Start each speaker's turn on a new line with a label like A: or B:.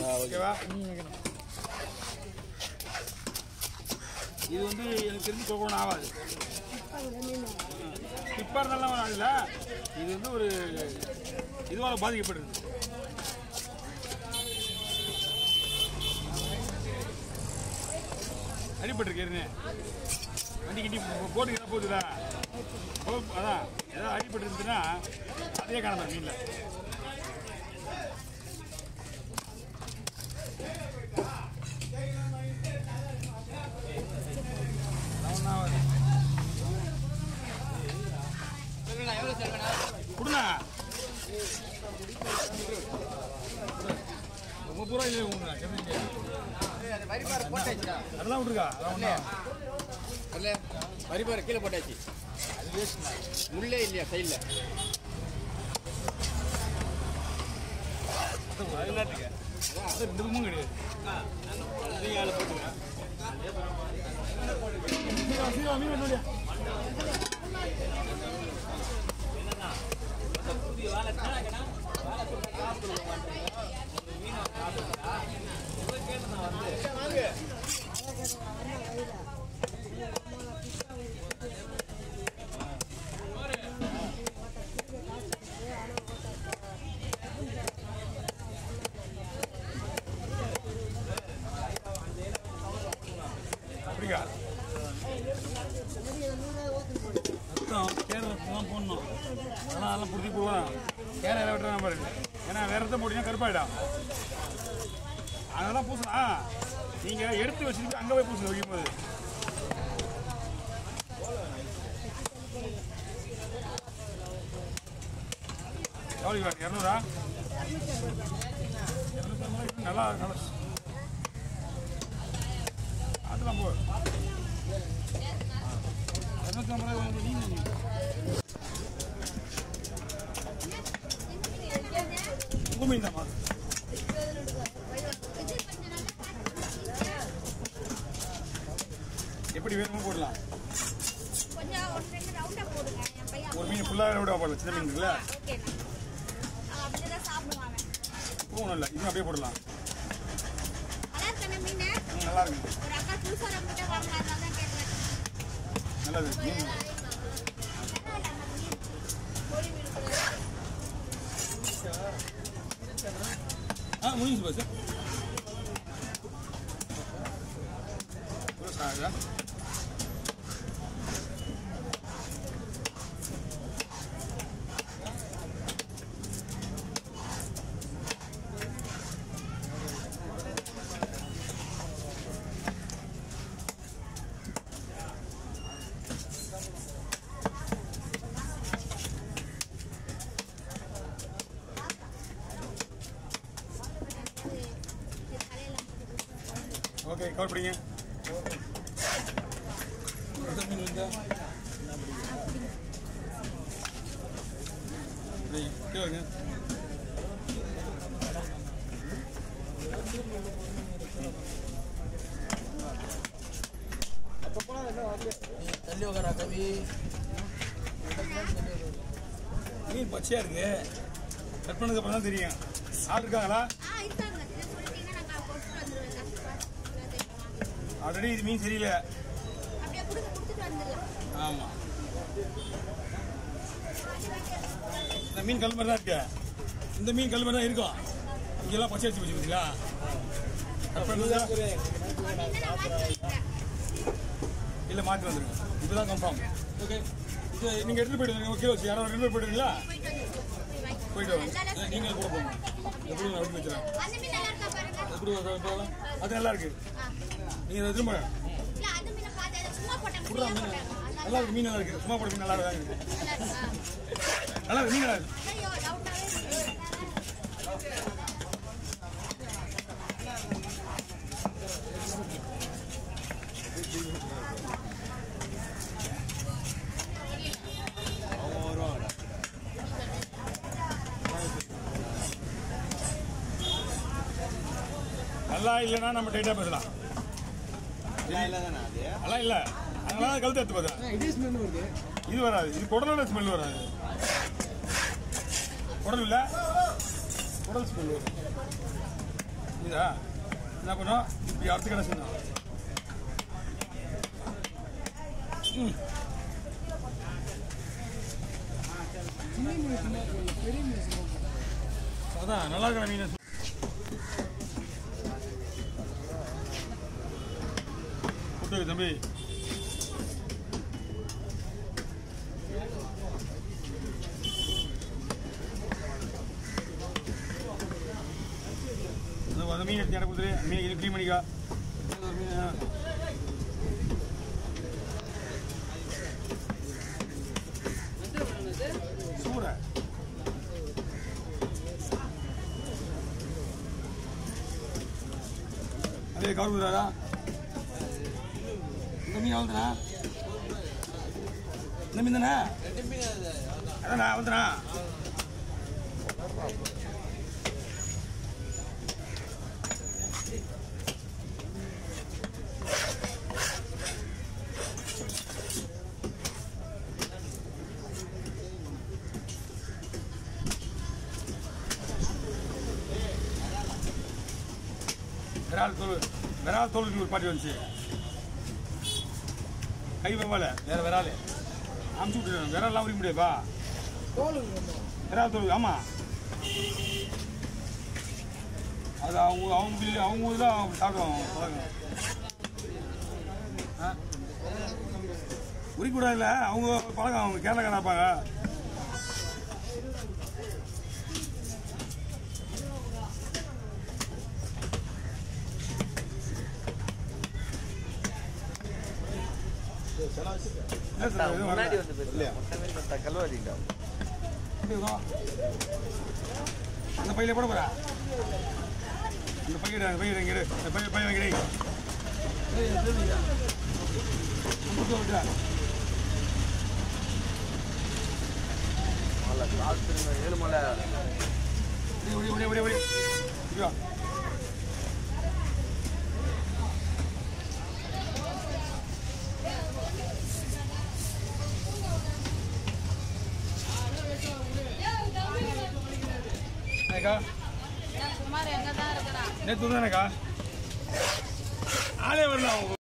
A: ஓகேவா இது வந்து எனக்கு தெரிஞ்சு சொல்லணும் ஆகாது இப்போ இருந்தாலும் இல்லை இது வந்து ஒரு இதுவால் பாதிக்கப்படுது அடிபட்டிருக்கு ஏற்கனவே வண்டி கிட்டி போட்டு எதாவது போகுதுடா போ- அதான் ஏதாவது அடிபட்டு இருந்துச்சுன்னா அதே காணாம மீனில் கொடுண்ணா முப்பது ரூபா இல்லை உங்க கம்மிங்க அதெல்லாம் விட்டுருக்கா அதெல்லாம் ஒன்றா
B: வரிபார கீழே போட்டாச்சு முள்ளே இல்லையா சைடில்
A: அது ரெண்டு ரூமும் கிடையாது சீக்கிரம், சீக்கிரம், மீன் வெட்டு வழியா. அப்படியா ரத்தம் கேர ரத்தம் தான் போடணும் அதெல்லாம் அதெல்லாம் பிடிச்சி போடுவேன் கேர இலை வெட்டுறேன் பாருங்க ஏன்னா வேற ரத்தம் போட்டீங்கன்னா கருப்பாயிடும் அதெல்லாம் பூசலாம் நீங்கள் எடுத்து வச்சுட்டு அங்கே போய் பூசுங்க வைக்கும் போது எவ்வளோ வேணும் இரநூறா இரநூத்தம்பது ரூபாய் நல்லா நல்லா அதெல்லாம் போ இரநூத்தம்பது ரூபாய் வந்து நீங்கள் உங்கள் மீன் தான் எப்படி வேணுமோ போடலாம்
C: கொஞ்சம் ஒரு ரெண்டு ரவுண்டா போடுங்க என் பையன்
A: ஒரு மீன் ஃபுல்லாக விட போடலாம் சின்ன மீன் இருக்குல்ல
C: ஓகேண்ணா அவன் அப்படிதான் சாப்பிடுவான் அவன்.
A: பூவும் இல்லை இதுவும் அப்படியே போடலாம்
C: நல்லா இருக்கானே மீன்
A: ம், நல்லா இருக்கு
C: ஒரு அக்கா புதுசா நம்மகிட்ட வாங்க அதனால தான் கேட்டேன்
A: நல்லது மீன் ஆ முடிஞ்சு பஸ் சார் ஓகே கவர் பிடிங்க எந்த மீன் வந்தா பிடிங்க கீழே வைங்க.
B: தள்ளி உக்காரா கவி
A: மீன் பச்சையா இருக்கு கட் பண்ணதுக்கு அப்புறம் தான் தெரியும் ஆள் இருக்காங்களா
C: ஆ இருக்காங்க இதை சொல்லிட்டீங்கன்னா நாங்கள் கொடுத்துட்டு வந்துடுவேன்
A: ஆல்ரெடி இது மீன் சரியில்லை
C: அப்படியே கொடுத்து கொடுத்துட்டு வந்துடலாம்
A: ஆமா இந்த மீன் கல் மாதிரி தான் இருக்கு இந்த மீன் கல் மாதிரி தான் இருக்கும் இங்கெல்லாம் பச்சை அடிச்சு வச்சுருக்கீங்களா கட் பண்ணதா
C: சொன்னீங்கன்னா நான் மாற்றி வைக்கிறேன்
A: இல்லை மாற்றி வந்துருங்க இதுதான் கன்ஃபார்ம் ஓகே இது நீங்கள் எடுத்துகிட்டு போயிடுங்க கிலோ வச்சு யாராவது ரெண்டு பேர் போயிடுவீங்களா
C: போயிட்டு வந்து
A: போயிட்டு வாங்க நீங்கள் கூட போங்க எப்படி நான் எடுத்து வச்சுறேன்
C: அந்த மீன் நல்லா இருக்கா பாருங்க
A: எப்படி வர- போகலாம்? அது நல்லா இருக்கு
C: ஆ.
A: நீங்கள் அதை திரும்ப
C: இல்ல அந்த மீனை பார்த்து அதை சும்மா போட்டாங்க
A: புடுறா
C: ஃப்ரீயா
A: மீன்
C: போட்டாங்க
A: நல்லா இருக்கு மீன் நல்லா இருக்கு சும்மா போட மீன் நல்லா இருக்கு
C: நல்லா இருக்கா
A: நல்லா இருக்கு மீன் நல்லா இருக்கு
C: ஐயோ டவுட்டாவே இருக்கு
A: நல்லா இல்லைன்னா நம்ம டைட்டாக பேசலாம் நல்லா இல்லை அதனால தான் கழுத்து எடுத்து பார்த்தேன்
B: இதே ஸ்மெல் வருது
A: இது வராது இது குடலோட ஸ்மெல் வராது குடல் இல்லை குடல் ஸ்மெல் வரும் இதா என்ன பண்ணோம் இப்படி அடுத்த கடை சொன்னோம் ம் அதான் நல்லா இருக்கிற மீன் கூட்டு தம்பி அந்த அந்த மீன் எடுத்து எனக்கு கொடுத்துரு அந்த மீன் இது க்ளீன் பண்ணிக்கா அது ஒரு மீன் ஆ. சூட அதே கவர் கொடுக்குறாரா இந்த மீன் அவ்வளோதானா இந்த மீன் தானே அதானா அவ்வளோதானா விரால் தோல் விரால் தோலுக்கு ஒரு பாட்டி வந்துச்சு கை வெவ்வால வேற விரால் அமுச்சு விட்டுருவேன் விரால்லாம் உரிக்க முடியாதுப்பா விரால் தோல் ஆமாம் அது அவங்க அவங்க பில்லு அவங்க ஊர் தான் அவங்க சாப்பிடுவாங்க பழக்கம் ஆ உரிக்கூடாதுல்ல அவங்க பழக்கம் அவங்க கேரளா கிடப்பாங்க என்ன சார் எதுவும்
B: முன்னாடி
A: வரல?
B: வந்து பேசல மொத்த பேர் பார்த்தா கல்வாதிட்டா
A: எப்படி வரும்? அந்த பையில போட போறா அந்த பையன் அந்த பையன் இங்கே அந்த பையன் பையன் வைக்கிறேன்
B: கால் திரும்ப ஏழுமலை
A: ஓடி ஓடி ஓடி ஓடி இங்க வா. என்னக்கா
C: குமார் எங்க தான் இருக்கிறான்
A: நேற்று தானேக்கா ஆளே வரல அவங்க